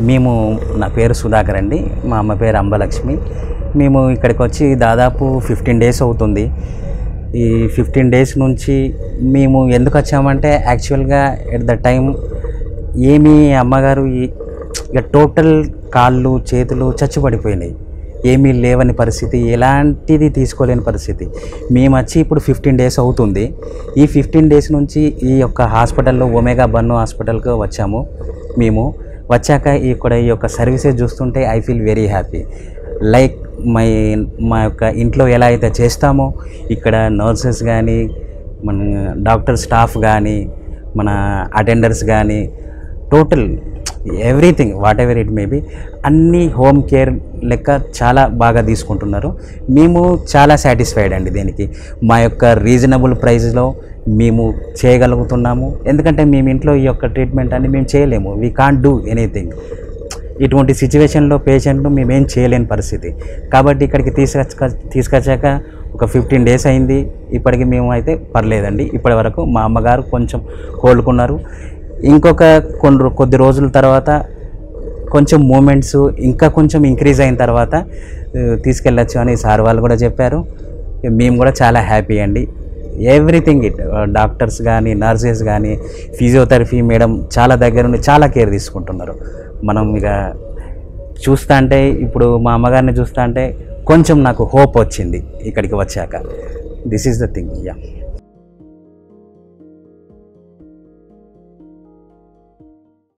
మేము నా పేరు సుధాకర్ అండి మా అమ్మ పేరు అంబలక్ష్మి మేము ఇక్కడికి వచ్చి దాదాపు ఫిఫ్టీన్ డేస్ అవుతుంది ఈ ఫిఫ్టీన్ డేస్ నుంచి మేము ఎందుకు వచ్చామంటే యాక్చువల్గా ఎట్ ద టైం ఏమి అమ్మగారు ఈ- ఇక టోటల్ కాళ్ళు చేతులు చచ్చుపడిపోయినాయి ఏమీ లేవని పరిస్థితి ఎలాంటిది తీసుకోలేని పరిస్థితి మేము వచ్చి ఇప్పుడు ఫిఫ్టీన్ డేస్ అవుతుంది ఈ ఫిఫ్టీన్ డేస్ నుంచి ఈ యొక్క హాస్పిటల్లో ఒమేగా బన్ను హాస్పిటల్కి వచ్చాము మేము వచ్చాక ఇక్కడ ఈ యొక్క సర్వీసెస్ చూస్తుంటే I feel very happy like my మా యొక్క ఇంట్లో ఎలా అయితే చేస్తామో ఇక్కడ నర్సెస్ కానీ మన డాక్టర్ స్టాఫ్ కానీ మన అటెండర్స్ కానీ total everything what ever it may be అన్ని హోమ్ కేర్ లెక్క చాలా బాగా తీసుకుంటున్నారు మేము చాలా సాటిస్ఫైడ్ అండి దీనికి మా యొక్క రీజనబుల్ ప్రైస్లో మేము చేయగలుగుతున్నాము ఎందుకంటే మేము ఇంట్లో ఈ యొక్క ట్రీట్మెంట్ అని మేము చేయలేము వీ కాంట్ డూ ఎనీథింగ్ ఇటువంటి సిచ్యువేషన్లో పేషెంట్ను మేమేం చేయలేని పరిస్థితి కాబట్టి ఇక్కడికి తీసుకొచ్చ తీసుకొచ్చాక ఒక ఫిఫ్టీన్ డేస్ అయింది ఇప్పటికి మేము అయితే పర్లేదండి ఇప్పటి వరకు మా అమ్మగారు కొంచెం కోలుకున్నారు ఇంకొక కొన్ని రో- కొద్ది రోజుల తర్వాత కొంచెం మూమెంట్స్ ఇంకా కొంచెం ఇంక్రీజ్ అయిన తర్వాత ఆ, తీసుకెళ్ళచ్చు అని సార్ వాళ్ళు కూడా చెప్పారు మేము కూడా చాలా హ్యాపీ అండి ఎవ్రీథింగ్ ఇట్ డాక్టర్స్ కానీ నర్సెస్ కానీ ఫిజియోథెరపీ మేడం చాలా దగ్గర నుండి చాలా కేర్ తీసుకుంటున్నారు మనం ఇక చూస్తా అంటే ఇప్పుడు మా అమ్మగారిని చూస్తా అంటే కొంచెం నాకు హోప్ వచ్చింది ఇక్కడికి వచ్చాక this is the thing yeah